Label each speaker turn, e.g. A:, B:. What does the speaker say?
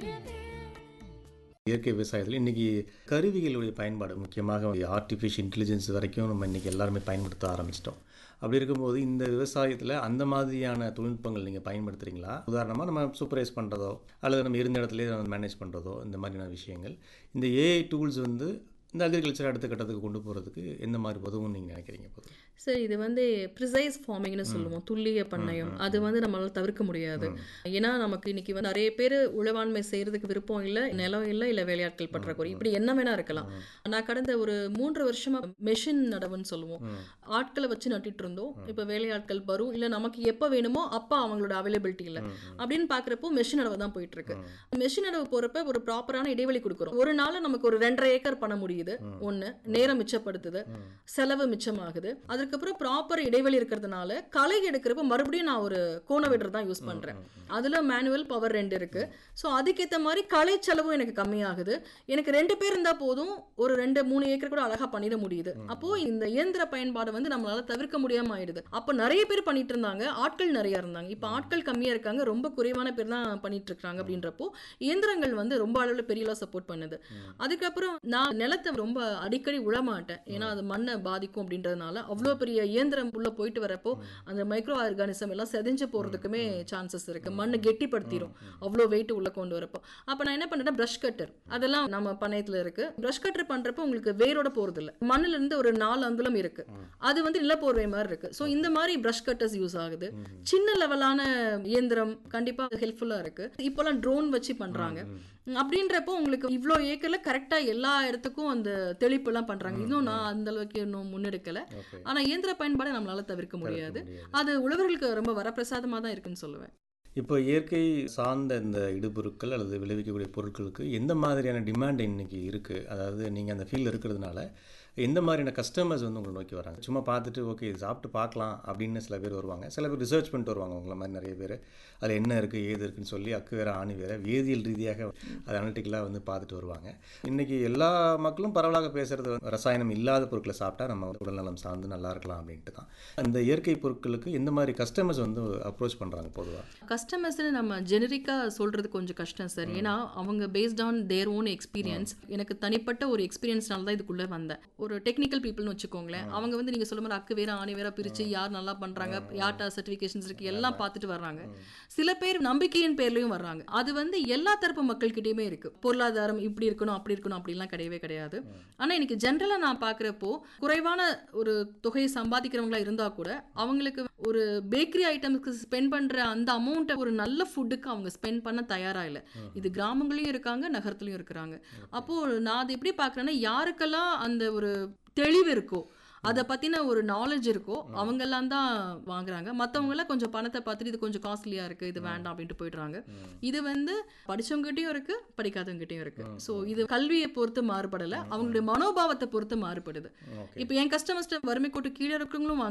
A: இயற்கை விவசாயத்தில் இன்றைக்கி கருவிகளுடைய பயன்பாடு முக்கியமாக ஆர்டிஃபிஷியல் இன்டெலிஜென்ஸ் வரைக்கும் நம்ம இன்றைக்கி எல்லாருமே பயன்படுத்த ஆரம்பிச்சிட்டோம் அப்படி இருக்கும்போது இந்த விவசாயத்தில் அந்த மாதிரியான தொழில்நுட்பங்கள் நீங்கள் பயன்படுத்துகிறீங்களா உதாரணமாக நம்ம சூப்பரைஸ் பண்ணுறதோ அல்லது நம்ம இருந்த இடத்துலேயே மேனேஜ் பண்ணுறதோ இந்த மாதிரியான விஷயங்கள் இந்த ஏஐ டூல்ஸ் வந்து இந்த அக்ரிகல்ச்சர் அடுத்த கட்டத்துக்கு கொண்டு போகிறதுக்கு எந்த மாதிரி உதவும் நீங்கள் நினைக்கிறீங்க பொதுவாக
B: சார் இது வந்து ப்ரிசைஸ் ஃபார்மிங்னு சொல்லுவோம் துல்லிய பண்ணையம் அது வந்து நம்மளால தவிர்க்க முடியாது ஏன்னா நமக்கு இன்னைக்கு வந்து நிறைய பேர் உழவாண்மை செய்யறதுக்கு விருப்பம் இல்லை நிலம் இல்லை இல்லை வேலையாட்கள் பற்றாக்குறை இப்படி என்ன வேணா இருக்கலாம் நான் கடந்த ஒரு மூன்று வருஷமா மெஷின் நடவுன்னு சொல்லுவோம் ஆட்களை வச்சு நட்டிட்டு இருந்தோம் இப்போ வேலையாட்கள் வரும் இல்லை நமக்கு எப்போ வேணுமோ அப்போ அவங்களோட அவைலபிலிட்டி இல்லை அப்படின்னு பார்க்குறப்போ மெஷின் நடவு தான் போயிட்டு இருக்கு மெஷின் நடவு போறப்ப ஒரு ப்ராப்பரான இடைவெளி கொடுக்குறோம் ஒரு நாள் நமக்கு ஒரு ரெண்டரை ஏக்கர் பண்ண முடியுது ஒன்று நேரம் மிச்சப்படுத்துது செலவு மிச்சமாகுது அதுக்கப்புறம் ப்ராப்பர் இடைவெளி இருக்கிறதுனால களை எடுக்கிறப்ப மறுபடியும் நான் ஒரு கோணவெடர் தான் யூஸ் பண்றேன் அதுல மேனுவல் பவர் ரெண்டு இருக்கு ஸோ அதுக்கேற்ற மாதிரி களை செலவும் எனக்கு கம்மியாகுது எனக்கு ரெண்டு பேர் இருந்தா போதும் ஒரு ரெண்டு மூணு ஏக்கர் கூட அழகா பண்ணிட முடியுது அப்போ இந்த இயந்திர பயன்பாடு வந்து நம்மளால தவிர்க்க முடியாம ஆயிடுது அப்போ நிறைய பேர் பண்ணிட்டு இருந்தாங்க ஆட்கள் நிறைய இருந்தாங்க இப்போ ஆட்கள் கம்மியா இருக்காங்க ரொம்ப குறைவான பேர் தான் பண்ணிட்டு இருக்காங்க அப்படின்றப்போ இயந்திரங்கள் வந்து ரொம்ப அளவில் பெரிய அளவு சப்போர்ட் பண்ணுது அதுக்கப்புறம் நான் நிலத்தை ரொம்ப அடிக்கடி உழமாட்டேன் ஏன்னா அது மண்ணை பாதிக்கும் அப்படின்றதுனால அவ்வளோ பெரிய இயந்திரம் உள்ள போயிட்டு வரப்போ அந்த மைக்ரோ ஆர்கானிசம் எல்லாம் செதிஞ்சு போறதுக்குமே சான்சஸ் இருக்கு மண்ணை கெட்டிப்படுத்திடும் அவ்வளோ வெயிட் உள்ள கொண்டு வரப்போ அப்போ நான் என்ன பண்ணேன்னா ப்ரஷ் கட்டர் அதெல்லாம் நம்ம பண்ணையத்துல இருக்கு ப்ரஷ் கட்டர் பண்றப்போ உங்களுக்கு வேரோட போறது இல்ல மண்ணுல இருந்து ஒரு நாலு அங்குலம் இருக்கு அது வந்து நிலப்போர்வை மாதிரி இருக்கு ஸோ இந்த மாதிரி ப்ரஷ் கட்டர்ஸ் யூஸ் ஆகுது சின்ன லெவலான இயந்திரம் கண்டிப்பா ஹெல்ப்ஃபுல்லா இருக்கு இப்போலாம் ட்ரோன் வச்சு பண்றாங்க அப்படின்றப்போ உங்களுக்கு இவ்வளோ ஏக்கர்ல கரெக்டா எல்லா இடத்துக்கும் அந்த தெளிப்புலாம் பண்றாங்க இன்னும் நான் அந்த அளவுக்கு இன்னும் முன்னெடுக்கல
A: ஓகே
B: ஆனா இயந்திர பயன்பாடை நம்மளால தவிர்க்க முடியாது அது உழவர்களுக்கு ரொம்ப வரப்பிரசாதமா தான் இருக்குன்னு சொல்லுவேன்
A: இப்போ இயற்கை சார்ந்த இந்த இடுபொருட்கள் அல்லது விளைவிக்கக்கூடிய பொருட்களுக்கு எந்த மாதிரியான டிமாண்ட் இன்னைக்கு இருக்குது அதாவது நீங்கள் அந்த ஃபீல்டில் இருக்கிறதுனால எந்த மாதிரியான கஸ்டமர்ஸ் வந்து உங்களை நோக்கி வராங்க சும்மா பார்த்துட்டு ஓகே இது சாப்பிட்டு பார்க்கலாம் அப்படின்னு சில பேர் வருவாங்க சில பேர் ரிசர்ச் பண்ணிட்டு வருவாங்க உங்களை மாதிரி நிறைய பேர் அதில் என்ன இருக்குது ஏது இருக்குன்னு சொல்லி அக்கு வேற ஆணி வேற வேதியியல் ரீதியாக அது அனலிட்டிக்கலாக வந்து பார்த்துட்டு வருவாங்க இன்றைக்கி எல்லா மக்களும் பரவலாக பேசுகிறது வந்து ரசாயனம் இல்லாத பொருட்களை சாப்பிட்டா நம்ம உடல்நலம் சார்ந்து நல்லா இருக்கலாம் அப்படின்ட்டு தான் அந்த இயற்கை பொருட்களுக்கு எந்த மாதிரி கஸ்டமர்ஸ் வந்து அப்ரோச் பண்ணுறாங்க பொதுவாக
B: கஸ்டமர்ஸ்னு நம்ம ஜெனரிக்காக சொல்றது கொஞ்சம் கஷ்டம் சார் ஏன்னா அவங்க based on their own experience எனக்கு தனிப்பட்ட ஒரு எக்ஸ்பீரியன்ஸ்னால தான் இதுக்குள்ள வந்தேன் ஒரு டெக்னிக்கல் பீப்புள்னு வச்சுக்கோங்களேன் அவங்க வந்து நீங்க சொல்ல மாதிரி அக்கு வேற ஆணி வேற பிரிச்சு யார் நல்லா பண்றாங்க யார்ட்டா சர்டிஃபிகேஷன்ஸ் இருக்கு எல்லாம் பார்த்துட்டு வர்றாங்க சில பேர் நம்பிக்கையின் பேர்லயும் வர்றாங்க அது வந்து எல்லா தரப்பு மக்கள்கிட்டயுமே இருக்கு பொருளாதாரம் இப்படி இருக்கணும் அப்படி இருக்கணும் அப்படிலாம் கிடையவே கிடையாது ஆனா இன்னைக்கு ஜென்ரலா நான் பாக்குறப்போ குறைவான ஒரு தொகையை சம்பாதிக்கிறவங்களா இருந்தா கூட அவங்களுக்கு ஒரு பேக்கரி ஐட்டம்ஸ்க்கு ஸ்பெண்ட் பண்ற அந்த அமௌண்ட்டை ஒரு நல்ல ஃபுட்டுக்கு அவங்க ஸ்பெண்ட் பண்ண தயாரா இல்லை இது கிராமங்களையும் இருக்காங்க நகரத்துலயும் இருக்கிறாங்க அப்போ நான் அதை எப்படி பார்க்கறேன்னா யாருக்கெல்லாம் அந்த ஒரு தெளிவு இருக்கோ அதை பத்தின ஒரு நாலேஜ் இருக்கோ அவங்க எல்லாம் தான் வாங்குறாங்க மத்தவங்க எல்லாம் கொஞ்சம் பணத்தை பார்த்துட்டு இது கொஞ்சம் காஸ்ட்லியா இருக்கு இது வேண்டாம் அப்படின்ட்டு போயிடுறாங்க இது வந்து படிச்சவங்ககிட்டயும் இருக்கு படிக்காதவங்ககிட்டயும் இருக்கு ஸோ இது கல்வியை பொறுத்து மாறுபடல அவங்களுடைய மனோபாவத்தை பொறுத்து மாறுபடுது
A: ஓகே
B: இப்போ என் கஸ்டமர்ஸ்ட வறுமை கோட்டு கீழே இருக்கிறவங்களும்